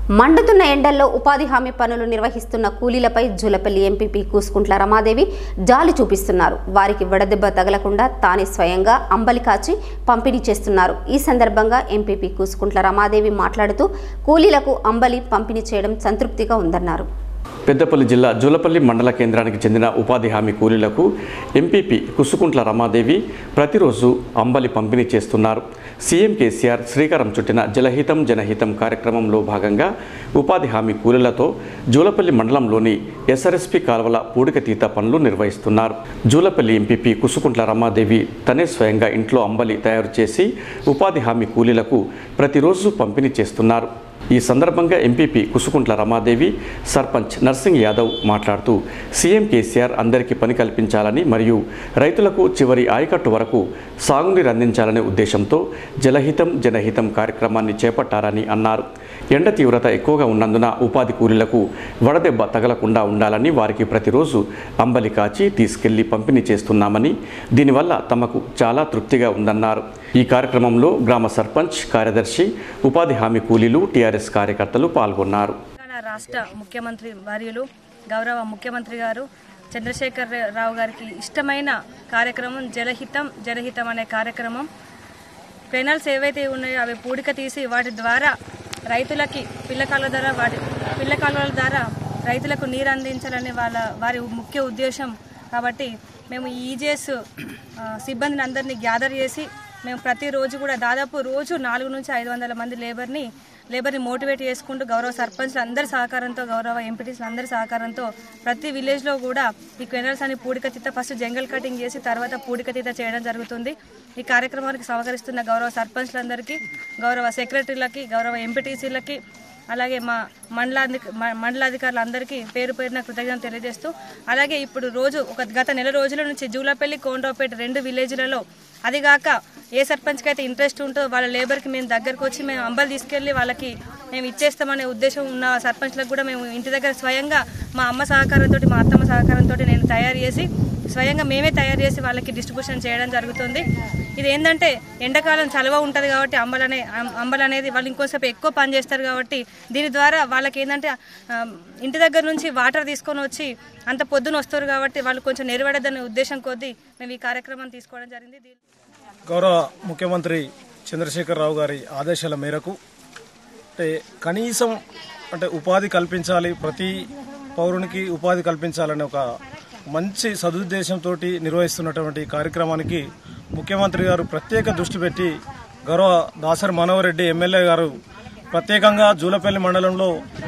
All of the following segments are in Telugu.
మండుతున్న ఎండల్లో ఉపాధి హామీ పనులు నిర్వహిస్తున్న కూలీలపై జూలపల్లి ఎంపీపీ కూసుకుంట్ల రమాదేవి జాలి చూపిస్తున్నారు వారికి వడదెబ్బ తగలకుండా తానే స్వయంగా అంబలి కాచి పంపిణీ చేస్తున్నారు ఈ సందర్భంగా ఎంపీపీ కూసుకుంట్ల రమాదేవి మాట్లాడుతూ కూలీలకు అంబలి పంపిణీ చేయడం సంతృప్తిగా ఉందన్నారు పెద్దపల్లి జిల్లా జూలపల్లి మండల కేంద్రానికి చెందిన ఉపాధి హామీ కూలీలకు ఎంపీపీ కుసుకుంట్ల రమాదేవి ప్రతిరోజు అంబలి పంపిణీ చేస్తున్నారు సీఎం కేసీఆర్ శ్రీకారం చుట్టిన జలహితం జనహితం కార్యక్రమంలో భాగంగా ఉపాధి హామీ కూలీలతో జూలపల్లి మండలంలోని ఎస్ఆర్ఎస్పి కాలువల పూడికతీత పనులు నిర్వహిస్తున్నారు జూలపల్లి ఎంపీపీ కుసుకుంట్ల రమాదేవి తనే స్వయంగా ఇంట్లో అంబలి తయారు చేసి ఉపాధి హామీ కూలీలకు ప్రతిరోజు పంపిణీ చేస్తున్నారు ఈ సందర్భంగా ఎంపీపీ కుసుకుంట్ల రమాదేవి సర్పంచ్ నర్సింగ్ యాదవ్ మాట్లాడుతూ సీఎం కేసీఆర్ అందరికీ పని కల్పించాలని మరియు రైతులకు చివరి ఆయకట్టు వరకు సాగునీరు అందించాలనే ఉద్దేశంతో జలహితం జనహితం కార్యక్రమాన్ని చేపట్టారని అన్నారు ఎండ తీవ్రత ఎక్కువగా ఉన్నందున ఉపాధి కూలీలకు వడదెబ్బ తగలకుండా ఉండాలని వారికి ప్రతిరోజు అంబలి కాచి తీసుకెళ్లి పంపిణీ చేస్తున్నామని దీనివల్ల తమకు చాలా తృప్తిగా ఉందన్నారు ఈ కార్యక్రమంలో గ్రామ సర్పంచ్ కార్యదర్శి ఉపాధి హామీ కూలీలు టీఆర్ఎస్ కార్యకర్తలు పాల్గొన్నారు తెలంగాణ రాష్ట్ర ముఖ్యమంత్రి వర్యులు గౌరవ ముఖ్యమంత్రి గారు చంద్రశేఖర్ రావు గారికి ఇష్టమైన కార్యక్రమం జలహితం జనహితం అనే కార్యక్రమం పెనల్స్ ఏవైతే ఉన్నాయో అవి పూడిక తీసి వాటి ద్వారా రైతులకి పిల్ల కాలువ ద్వారా వాటి పిల్ల కాలువల ద్వారా రైతులకు నీరు అందించాలనే వాళ్ళ వారి ముఖ్య ఉద్దేశం కాబట్టి మేము ఈ ఈజేఎస్ సిబ్బందిని అందరినీ గ్యాదర్ చేసి మేము ప్రతిరోజు కూడా దాదాపు రోజు నాలుగు నుంచి ఐదు వందల మంది లేబర్ని లేబర్ని మోటివేట్ చేసుకుంటూ గౌరవ సర్పంచ్లు అందరి సహకారంతో గౌరవ ఎంపీటీస్లు అందరి సహకారంతో ప్రతి విలేజ్లో కూడా ఈ కెనల్స్ అని పూడికతీత ఫస్ట్ జంగల్ కటింగ్ చేసి తర్వాత పూడికతీత చేయడం జరుగుతుంది ఈ కార్యక్రమానికి సహకరిస్తున్న గౌరవ సర్పంచ్లందరికీ గౌరవ సెక్రటరీలకి గౌరవ ఎంపీటీసీలకి అలాగే మా మండలాధి మ- మండలాధికారులందరికీ పేరు పేరున కృతజ్ఞతలు తెలియజేస్తూ అలాగే ఇప్పుడు రోజు ఒక గత నెల రోజుల నుంచి జూలపల్లి కోండ్రాపేట రెండు విలేజ్లలో అదిగాక ఏ సర్పంచ్కి అయితే ఇంట్రెస్ట్ ఉంటుందో వాళ్ళ లేబర్కి మేము దగ్గరకు వచ్చి మేము అంబలు తీసుకెళ్ళి వాళ్ళకి మేము ఇచ్చేస్తామనే ఉద్దేశం ఉన్న సర్పంచ్లకు కూడా మేము ఇంటి దగ్గర స్వయంగా మా అమ్మ సహకారంతో మా అత్తమ్మ సహకారంతో నేను తయారు చేసి స్వయంగా మేమే తయారు చేసి వాళ్ళకి డిస్ట్రిబ్యూషన్ చేయడం జరుగుతుంది ఇది ఏంటంటే ఎండాకాలం చలవ ఉంటుంది కాబట్టి అంబలనే అం- అంబలు అనేది వాళ్ళు ఇంకోసేపు ఎక్కువ పని చేస్తారు కాబట్టి దీని ద్వారా వాళ్ళకి ఏంటంటే ఆ, ఇంటి దగ్గర నుంచి వాటర్ తీసుకొని వచ్చి అంత పొద్దున వస్తారు కాబట్టి వాళ్ళు కొంచెం నెరవేడదనే ఉద్దేశం కొద్దీ మేము ఈ కార్యక్రమం తీసుకోవడం జరిగింది దీ- గౌరవ ముఖ్యమంత్రి చంద్రశేఖరరావు గారి ఆదేశాల మేరకు అంటే కనీసం అంటే ఉపాధి కల్పించాలి ప్రతి పౌరునికి ఉపాధి కల్పించాలనే ఒక మంచి సదుద్దేశంతో నిర్వహిస్తున్నటువంటి ఈ కార్యక్రమానికి ముఖ్యమంత్రి గారు ప్రత్యేక దృష్టి పెట్టి గౌరవ దాసరి మనోహర్ రెడ్డి ఎమ్మెల్యే గారు ప్రత్యేకంగా జూలపల్లి మండలంలో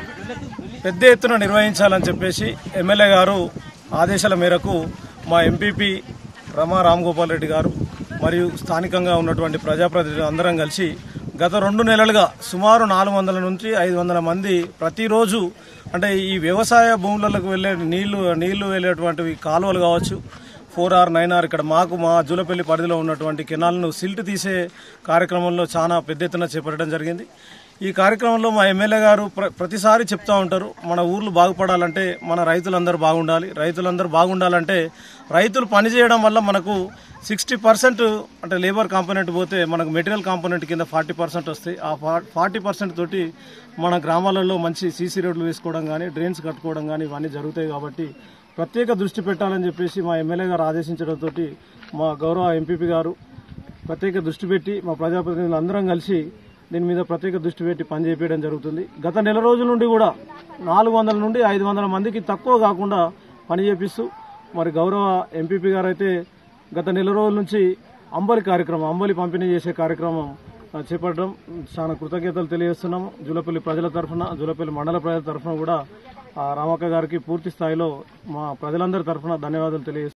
పెద్ద ఎత్తున నిర్వహించాలని చెప్పేసి ఎమ్మెల్యే గారు ఆదేశాల మేరకు మా ఎంపీపీ రమా రామ్గోపాల్ రెడ్డి గారు మరియు స్థానికంగా ఉన్నటువంటి ప్రజాప్రతినిధులు అందరం కలిసి గత రెండు నెలలుగా సుమారు నాలుగు వందల నుంచి ఐదు వందల మంది ప్రతిరోజు అంటే ఈ వ్యవసాయ భూములకు వెళ్ళే నీళ్లు నీళ్లు వెళ్ళేటువంటివి కాలువలు కావచ్చు ఫోర్ ఆర్ నైన్ ఆర్ ఇక్కడ మాకు మా జూలపల్లి పరిధిలో ఉన్నటువంటి కెనాల్ను సిల్ట్ తీసే కార్యక్రమంలో చాలా పెద్ద ఎత్తున చేపట్టడం జరిగింది ఈ కార్యక్రమంలో మా ఎమ్మెల్యే గారు ప్ర ప్రతిసారి చెప్తా ఉంటారు మన ఊర్లు బాగుపడాలంటే మన రైతులందరూ బాగుండాలి రైతులందరూ బాగుండాలంటే రైతులు పనిచేయడం వల్ల మనకు సిక్స్టీ పర్సెంట్ అంటే లేబర్ కాంపోనెంట్ పోతే మనకు మెటీరియల్ కాంపోనెంట్ కింద ఫార్టీ పర్సెంట్ వస్తాయి ఆ ఫార్టీ పర్సెంట్ తోటి మన గ్రామాలలో మంచి సీసీ రోడ్లు వేసుకోవడం కానీ డ్రైన్స్ కట్టుకోవడం కానీ ఇవన్నీ జరుగుతాయి కాబట్టి ప్రత్యేక దృష్టి పెట్టాలని చెప్పేసి మా ఎమ్మెల్యే గారు ఆదేశించడంతో మా గౌరవ ఎంపీపీ గారు ప్రత్యేక దృష్టి పెట్టి మా ప్రజాప్రతినిధులు అందరం కలిసి దీని మీద ప్రత్యేక దృష్టి పెట్టి పనిచేయడం జరుగుతుంది గత నెల రోజుల నుండి కూడా నాలుగు వందల నుండి ఐదు వందల మందికి తక్కువ కాకుండా పని చేపిస్తూ మరి గౌరవ ఎంపీపీ గారు అయితే గత నెల రోజుల నుంచి అంబలి కార్యక్రమం అంబలి పంపిణీ చేసే కార్యక్రమం ఆ, చేపట్టడం చాలా కృతజ్ఞతలు తెలియజేస్తున్నాము జూలపల్లి ప్రజల తరఫున జూలపల్లి మండల ప్రజల తరఫున కూడా ఆ, రామక్క గారికి పూర్తి స్థాయిలో మా ప్రజలందరి తరఫున ధన్యవాదాలు తెలియజేస్తున్నాము